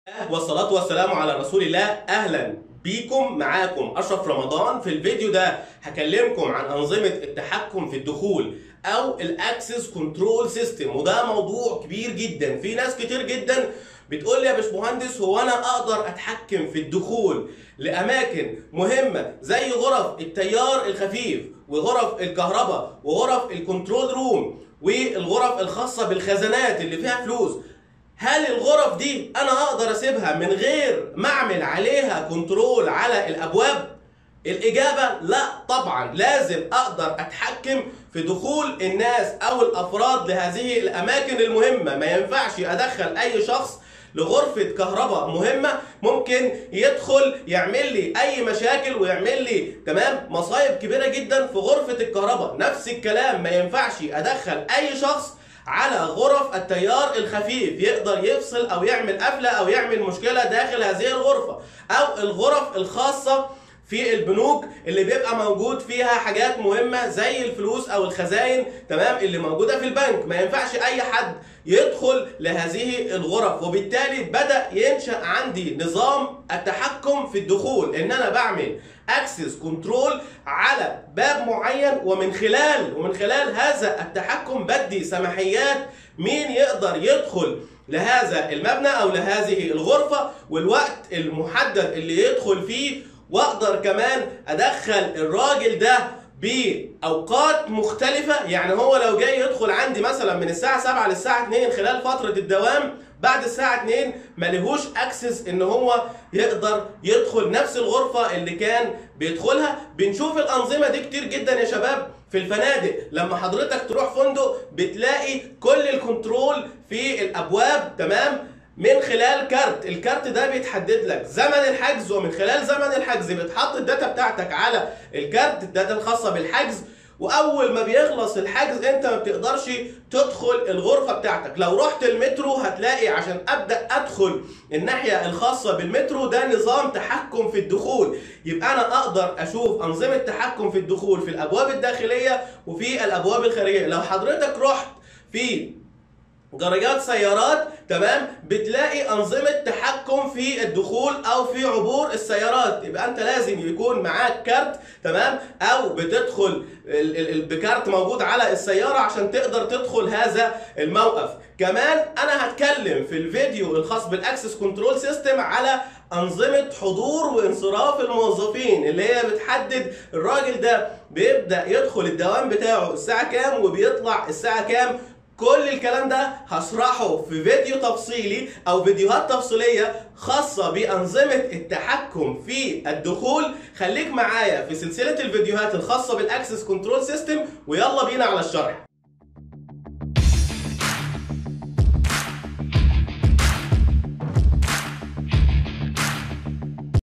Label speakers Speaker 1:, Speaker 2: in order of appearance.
Speaker 1: والصلاة والسلام على رسول الله أهلا بيكم معاكم أشرف رمضان في الفيديو ده هكلمكم عن أنظمة التحكم في الدخول أو الأكسس كنترول سيستم وده موضوع كبير جدا في ناس كتير جدا بتقول لي يا باشمهندس هو أنا أقدر أتحكم في الدخول لأماكن مهمة زي غرف التيار الخفيف وغرف الكهرباء وغرف الكنترول روم والغرف الخاصة بالخزانات اللي فيها فلوس هل الغرف دي انا اقدر اسيبها من غير ما اعمل عليها كنترول على الابواب الاجابه لا طبعا لازم اقدر اتحكم في دخول الناس او الافراد لهذه الاماكن المهمه ما ينفعش ادخل اي شخص لغرفة كهرباء مهمة ممكن يدخل يعمل لي أي مشاكل ويعمل لي تمام مصايب كبيرة جدا في غرفة الكهرباء نفس الكلام ما ينفعش أدخل أي شخص على غرف التيار الخفيف يقدر يفصل او يعمل قفله او يعمل مشكله داخل هذه الغرفه او الغرف الخاصه في البنوك اللي بيبقى موجود فيها حاجات مهمه زي الفلوس او الخزاين تمام اللي موجوده في البنك ما ينفعش اي حد يدخل لهذه الغرف وبالتالي بدا ينشا عندي نظام التحكم في الدخول ان انا بعمل اكسس كنترول على باب معين ومن خلال ومن خلال هذا التحكم بدي سماحيات مين يقدر يدخل لهذا المبنى او لهذه الغرفه والوقت المحدد اللي يدخل فيه واقدر كمان ادخل الراجل ده باوقات مختلفه يعني هو لو جاي يدخل عندي مثلا من الساعه 7 للساعه 2 خلال فتره الدوام بعد الساعه 2 ما لهوش اكسس ان هو يقدر يدخل نفس الغرفه اللي كان بيدخلها بنشوف الانظمه دي كتير جدا يا شباب في الفنادق لما حضرتك تروح فندق بتلاقي كل الكنترول في الابواب تمام من خلال كارت الكارت ده بيتحدد لك زمن الحجز ومن خلال زمن الحجز بتحط الداتا بتاعتك على الكارت الداتا الخاصه بالحجز واول ما بيخلص الحجز انت ما بتقدرش تدخل الغرفه بتاعتك لو رحت المترو هتلاقي عشان ابدا ادخل الناحيه الخاصه بالمترو ده نظام تحكم في الدخول يبقى انا اقدر اشوف انظمه تحكم في الدخول في الابواب الداخليه وفي الابواب الخارجيه لو حضرتك رحت في جراجات سيارات تمام بتلاقي انظمه تحكم في الدخول او في عبور السيارات يبقى انت لازم يكون معاك كارت تمام او بتدخل بكارت موجود على السياره عشان تقدر تدخل هذا الموقف كمان انا هتكلم في الفيديو الخاص بالاكسس كنترول سيستم على انظمه حضور وانصراف الموظفين اللي هي بتحدد الراجل ده بيبدا يدخل الدوام بتاعه الساعه كام وبيطلع الساعه كام كل الكلام ده هشرحه في فيديو تفصيلي او فيديوهات تفصيليه خاصه بانظمه التحكم في الدخول خليك معايا في سلسله الفيديوهات الخاصه بالاكسس كنترول سيستم ويلا بينا على الشرح